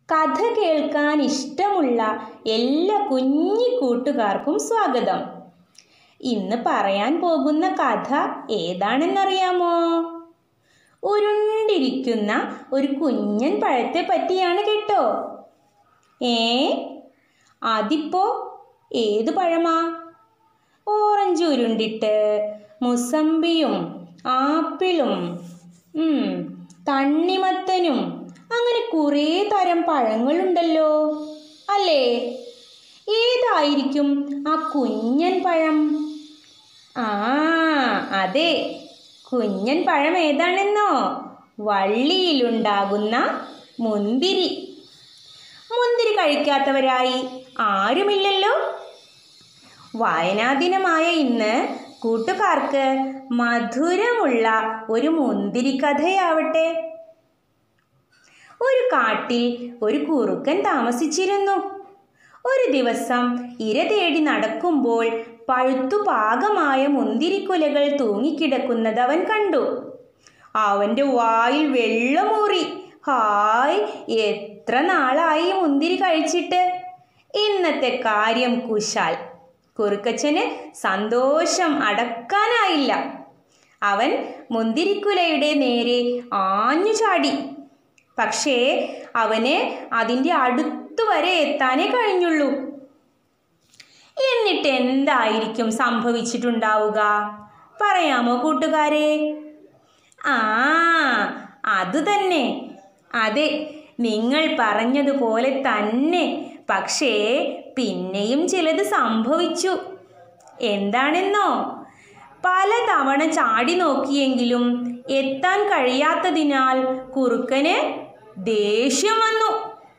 കഥ കേൾക്കാൻ ഇഷ്ടമുള്ള എല്ലാ കുഞ്ഞി കൂട്ടുകാർക്കും സ്വാഗതം ഇന്ന് പറയാൻ പോകുന്ന കഥ ഏതാണെന്നറിയാമോ ഉരുണ്ടിരിക്കുന്ന ഒരു കുഞ്ഞൻ പഴത്തെ പറ്റിയാണ് കേട്ടോ ഏ അതിപ്പോ ഏത് പഴമാ ഓറഞ്ച് ഉരുണ്ടിട്ട് മുസമ്പിയും ആപ്പിളും ഉം, തണ്ണിമത്തനും അങ്ങനെ കുറേ തരം പഴങ്ങളുണ്ടല്ലോ അല്ലേ ഏതായിരിക്കും ആ കുഞ്ഞൻ പഴം ആ അതെ കുഞ്ഞൻ പഴം ഏതാണെന്നോ വള്ളിയിലുണ്ടാകുന്ന മുന്തിരി മുന്തിരി കഴിക്കാത്തവരായി ആരുമില്ലല്ലോ വായനാദിനമായ ഇന്ന് കൂട്ടുകാർക്ക് മധുരമുള്ള ഒരു മുന്തിരി കഥയാവട്ടെ ഒരു കാട്ടിൽ ഒരു കുറുക്കൻ താമസിച്ചിരുന്നു ഒരു ദിവസം ഇര തേടി നടക്കുമ്പോൾ പഴുത്തു പാകമായ മുന്തിരിക്കുലകൾ തൂങ്ങിക്കിടക്കുന്നത് അവൻ കണ്ടു അവൻ്റെ വായിൽ വെള്ളമൂറി ഹായ് എത്ര നാളായി ഈ മുന്തിരി കഴിച്ചിട്ട് ഇന്നത്തെ കാര്യം കുശാൽ കുറുക്കച്ചന് സന്തോഷം അടക്കാനായില്ല അവൻ മുന്തിരിക്കുലയുടെ നേരെ ആഞ്ഞു ചാടി പക്ഷേ അവന് അതിൻ്റെ അടുത്തു വരെ എത്താനേ കഴിഞ്ഞുള്ളൂ എന്നിട്ട് എന്തായിരിക്കും സംഭവിച്ചിട്ടുണ്ടാവുക പറയാമോ കൂട്ടുകാരെ ആ അത് തന്നെ അതെ നിങ്ങൾ പറഞ്ഞതുപോലെ തന്നെ പക്ഷേ പിന്നെയും ചിലത് സംഭവിച്ചു എന്താണെന്നോ പല തവണ ചാടി നോക്കിയെങ്കിലും എത്താൻ കഴിയാത്തതിനാൽ കുറുക്കന് ദേഷ്യം വന്നു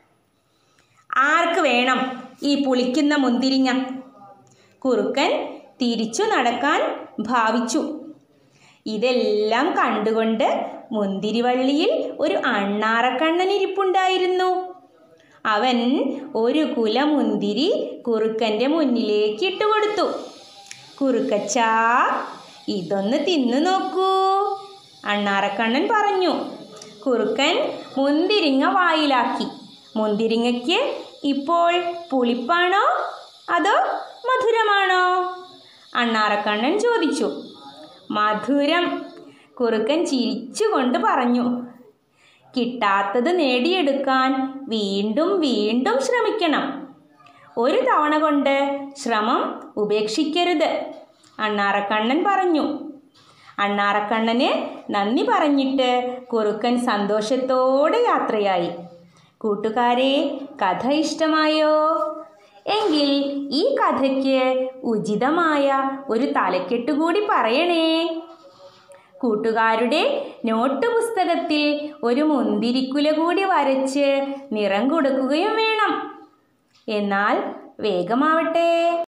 ആർക്ക് വേണം ഈ പുളിക്കുന്ന മുന്തിരിങ്ങ കുറുക്കൻ തിരിച്ചു നടക്കാൻ ഭാവിച്ചു ഇതെല്ലാം കണ്ടുകൊണ്ട് മുന്തിരിവള്ളിയിൽ ഒരു അണ്ണാറക്കണ്ണൻ ഇരിപ്പുണ്ടായിരുന്നു അവൻ ഒരു കുല മുന്തിരി കുറുക്കൻ്റെ മുന്നിലേക്ക് ഇട്ടുകൊടുത്തു കുറുക്കച്ചാ ഇതൊന്ന് തിന്നു നോക്കൂ അണ്ണാറക്കണ്ണൻ പറഞ്ഞു കുറുക്കൻ മുന്തിരിങ്ങ വായിലാക്കി മുന്തിരിങ്ങയ്ക്ക് ഇപ്പോൾ പുളിപ്പാണോ അതോ മധുരമാണോ അണ്ണാറക്കണ്ണൻ ചോദിച്ചു മധുരം കുറുക്കൻ ചിരിച്ചുകൊണ്ട് പറഞ്ഞു കിട്ടാത്തത് നേടിയെടുക്കാൻ വീണ്ടും വീണ്ടും ശ്രമിക്കണം ഒരു തവണ കൊണ്ട് ശ്രമം ഉപേക്ഷിക്കരുത് അണ്ണാറക്കണ്ണൻ പറഞ്ഞു അണ്ണാറക്കണ്ണന് നന്ദി പറഞ്ഞിട്ട് കുറുക്കൻ സന്തോഷത്തോടെ യാത്രയായി കൂട്ടുകാരെ കഥ ഇഷ്ടമായോ എങ്കിൽ ഈ കഥയ്ക്ക് ഉചിതമായ ഒരു തലക്കെട്ട് കൂടി പറയണേ കൂട്ടുകാരുടെ നോട്ട് പുസ്തകത്തിൽ ഒരു മുന്തിരിക്കുല കൂടി വരച്ച് നിറം കൊടുക്കുകയും വേണം എന്നാൽ വേഗമാവട്ടെ